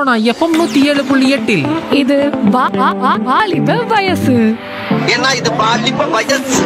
Sona FM நூத்தி ஏழு புள்ளி எட்டில் இது வா- வா- வா- வாலிப வயசு ஏன்னா இது பாலிப்ப வயசு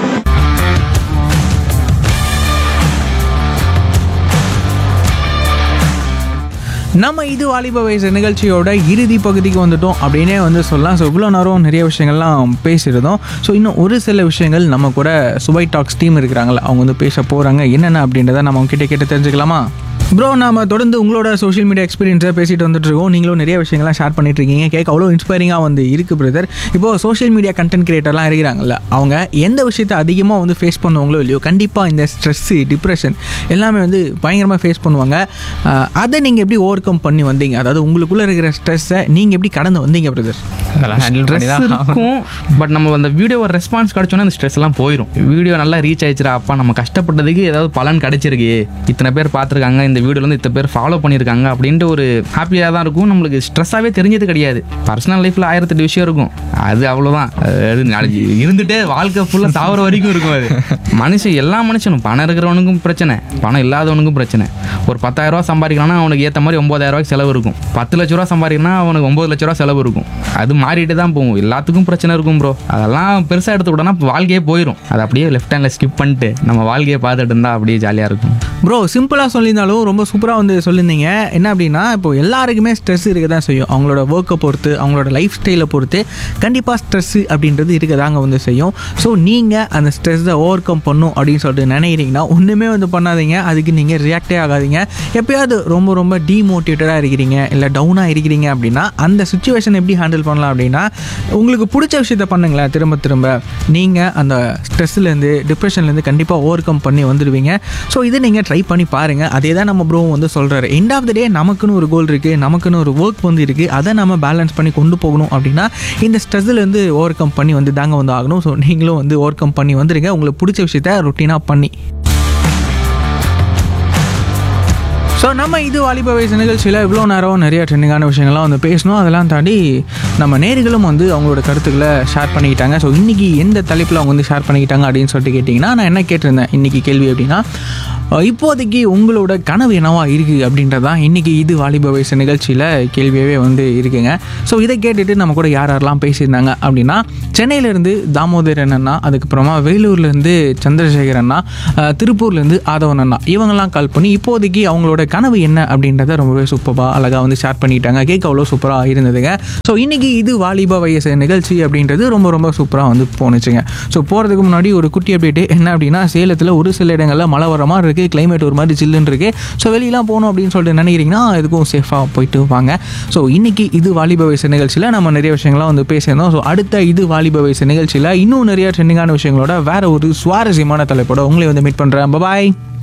நம்ம இது வாலிப வயசு நிகழ்ச்சியோட இறுதி பகுதிக்கு வந்துட்டோம் அப்படின்னே வந்து சொல்லலாம் ஸோ இவ்வளோ நேரம் நிறைய விஷயங்கள்லாம் பேசியிருந்தோம் ஸோ இன்னும் ஒரு சில விஷயங்கள் நம்ம கூட சுபை டாக்ஸ் டீம் இருக்கிறாங்களா அவங்க வந்து பேச போகிறாங்க என்னென்ன அப்படின்றத நம்ம அவங்க கிட்ட கேட்டு தெரிஞ்சுக்கலாமா ப்ரோ நாம தொடர்ந்து உங்களோட சோஷியல் மீடியா எக்ஸ்பீரியன்ஸை பேசிட்டு வந்துட்டு இருக்கோம் நீங்களும் நிறைய விஷயங்கள்லாம் ஷேர் பண்ணிட்டு இருக்கீங்க கேட்க அவ்வளோ இன்ஸ்பைரிங்காக வந்து இருக்கு பிரதர் இப்போ சோஷியல் மீடியா கண்டென்ட் கிரியேட்டர்லாம் இருக்கிறாங்கல்ல அவங்க எந்த விஷயத்தை அதிகமாக வந்து ஃபேஸ் பண்ணுவாங்களோ இல்லையோ கண்டிப்பாக இந்த ஸ்ட்ரெஸ்ஸு டிப்ரெஷன் எல்லாமே வந்து பயங்கரமாக ஃபேஸ் பண்ணுவாங்க அஹ் அதை நீங்கள் எப்படி ஓவர் கம் பண்ணி வந்தீங்க அதாவது உங்களுக்குள்ளே இருக்கிற ஸ்ட்ரெஸ்ஸை நீங்கள் எப்படி கடந்து வந்தீங்க பிரதர் அதெல்லாம் ஹேண்டில் பண்ணி தான் இருக்கும் பட் நம்ம அந்த வீடியோ ரெஸ்பான்ஸ் கிடைச்சோன்னா அந்த ஸ்ட்ரெஸ் எல்லாம் போயிடும் வீடியோ நல்லா ரீச் ஆயிடுச்சுடா அப்பா நம்ம கஷ்டப்பட்டதுக்கு ஏதாவது பலன் கிடைச்சிருக்கு இத்தனை பேர் பார்த்துருக்காங்க இந்த வீடியோல இருந்து இத்தனை பேர் ஃபாலோ பண்ணியிருக்காங்க அப்படின்ட்டு ஒரு ஹாப்பியாக தான் இருக்கும் நம்மளுக்கு ஸ்ட்ரெஸ்ஸாகவே தெரிஞ்சது கிடையாது பர்சனல் லைஃப்பில் ஆயிரத்தெட்டு விஷயம் இருக்கும் அது அவ்வளோதான் அது நாளைக்கு இருந்துட்டே வாழ்க்கை ஃபுல்லாக சாவர வரைக்கும் இருக்கும் அது மனுஷன் எல்லா மனுஷனும் பணம் இருக்கிறவனுக்கும் பிரச்சனை பணம் இல்லாதவனுக்கும் பிரச்சனை ஒரு பத்தாயிரம் ரூபா சம்பாதிக்கலாம்னா அவனுக்கு ஏற்ற மாதிரி ஒன்பதாயிரம் ரூபாய்க்கு செலவு இருக்கும் பத்து லட்ச ரூபா சம்பாதிக்கணும்னா அவனுக்கு ஒம்பது லட்ச ரூபா செலவு இருக்கும் அது மாறிட்டு தான் போகும் எல்லாத்துக்கும் பிரச்சனை இருக்கும் ப்ரோ அதெல்லாம் பெருசாக எடுத்துக்கிட்டோம்னா வாழ்க்கையே போயிடும் அது அப்படியே லெஃப்ட் ஹேண்டில் ஸ்கிப் பண்ணிட்டு நம்ம வாழ்க்கையை பார்த்துட்டு இருந்தால் அப்படியே ஜாலியாக இருக்கும் ப்ரோ சிம்பிளாக சொல்லியிருந்தாலும் ரொம்ப சூப்பராக வந்து சொல்லியிருந்தீங்க என்ன அப்படின்னா இப்போ எல்லாருக்குமே ஸ்ட்ரெஸ் இருக்க தான் செய்யும் அவங்களோட ஒர்க்கை பொறுத்து அவங்களோட லைஃப் ஸ்டைலை பொறுத்து கண்டிப்பாக ஸ்ட்ரெஸ்ஸு அப்படின்றது இருக்க தாங்க வந்து செய்யும் ஸோ நீங்கள் அந்த ஸ்ட்ரெஸ்ஸை ஓவர் கம் பண்ணும் அப்படின்னு சொல்லிட்டு நினைக்கிறீங்கன்னா ஒன்றுமே வந்து பண்ணாதீங்க அதுக்கு நீங்கள் ரியாக்டே ஆகாதீங்க எப்பயாவது ரொம்ப ரொம்ப டீமோட்டிவேட்டடாக இருக்கிறீங்க இல்லை டவுனாக இருக்கிறீங்க அப்படின்னா அந்த சுச்சுவேஷன் எப்படி ஹேண்டில் பண்ணலாம் அப்படின்னா உங்களுக்கு பிடிச்ச விஷயத்த பண்ணுங்களேன் திரும்ப திரும்ப நீங்கள் அந்த ஸ்ட்ரெஸ்லேருந்து டிப்ரெஷன்லேருந்து கண்டிப்பாக ஓவர் கம் பண்ணி வந்துடுவீங்க ஸோ இதை நீங்கள் ட்ரை பண்ணி பாருங்கள் அதே தான் நம்ம ப்ரோ வந்து சொல்கிறாரு எண்ட் ஆஃப் த டே நமக்குன்னு ஒரு கோல் இருக்குது நமக்குன்னு ஒரு ஒர்க் வந்து இருக்குது அதை நம்ம பேலன்ஸ் பண்ணி கொண்டு போகணும் அப்படின்னா இந்த ஸ்ட்ரெஸ்லேருந்து ஓவர் கம் பண்ணி வந்து தாங்க வந்து ஆகணும் ஸோ நீங்களும் வந்து ஓவர் கம் பண்ணி வந்துடுங்க உங்களுக்கு பிடிச்ச விஷயத்த ரொட்டீனாக பண்ணி ஸோ நம்ம இது வாலிப வயசு நிகழ்ச்சியில் இவ்வளோ நேரம் நிறைய ட்ரெண்டிங்கான விஷயங்கள்லாம் வந்து பேசணும் அதெல்லாம் தாண்டி நம்ம நேர்களும் வந்து அவங்களோட கருத்துக்களை ஷேர் பண்ணிக்கிட்டாங்க ஸோ இன்றைக்கி எந்த தலைப்பில் அவங்க வந்து ஷேர் பண்ணிக்கிட்டாங்க அப்படின்னு சொல்லிட்டு கேட்டிங்கன்னா நான் என்ன கேட்டிருந்தேன் இன்றைக்கி கேள்வி அப்படின்னா அஹ், இப்போதைக்கு உங்களோட கனவு என்னவா இருக்குது அப்படின்றதான் இன்றைக்கி இது வாலிப வயசு நிகழ்ச்சியில் கேள்வியாகவே வந்து இருக்குங்க ஸோ இதை கேட்டுட்டு நம்ம கூட யார் யாரெல்லாம் பேசியிருந்தாங்க அப்படின்னா சென்னையிலேருந்து தாமோதர் அண்ணா அதுக்கப்புறமா வேலூர்லேருந்து சந்திரசேகர் அண்ணா அஹ், திருப்பூர்லேருந்து ஆதவன் அண்ணா இவங்கெல்லாம் கால் பண்ணி இப்போதைக்கு அவங்களோட கனவு என்ன அப்படின்றத ரொம்பவே சூப்பராக அழகாக வந்து ஷேர் பண்ணிட்டாங்க கேட்க அவ்வளோ சூப்பராக இருந்ததுங்க ஸோ இன்றைக்கி இது வாலிப வயசு நிகழ்ச்சி அப்படின்றது ரொம்ப ரொம்ப சூப்பராக வந்து போணுச்சுங்க ஸோ போகிறதுக்கு முன்னாடி ஒரு குட்டி அப்டேட்டு என்ன அப்படின்னா சேலத்தில் ஒரு சில இடங்களில் மழை வர மாதிரி இருக்குது கிளைமேட் ஒரு மாதிரி சில்லுன்னு இருக்குது ஸோ வெளியெல்லாம் போகணும் அப்படின்னு சொல்லிட்டு நினைக்கிறீங்கன்னா எதுக்கும் சேஃபாக போயிட்டு வாங்க ஸோ இன்றைக்கி இது வாலிப வயசு நிகழ்ச்சியில் நம்ம நிறைய விஷயங்கள்லாம் வந்து பேசியிருந்தோம் ஸோ அடுத்த இது வாலிப வயசு நிகழ்ச்சியில் இன்னும் நிறைய ட்ரெண்டிங்கான விஷயங்களோட வேற ஒரு சுவாரஸ்யமான தலைப்போட உங்களை வந்து மீட் பண்ணுறேன் பாய்